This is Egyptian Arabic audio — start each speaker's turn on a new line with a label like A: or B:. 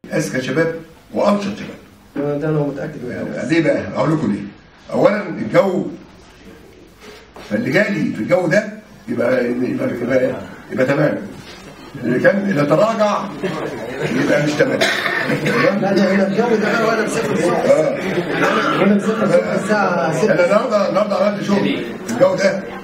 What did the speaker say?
A: اذكى شباب وانشط شباب
B: ده انا متاكد منه
A: ليه بقى؟ اقول لكم ليه؟ اولا الجو فاللي جالي في الجو ده يبقى يبقى يبقى, يبقى تمام اللي كان اللي تراجع يبقى مش تمام
B: لا ده هنا الجو ده بقى وانا مسافر الصبح
A: اه
B: وانا مسافر الصبح الساعه 6
A: انا النهارده النهارده عملت شغل الجو ده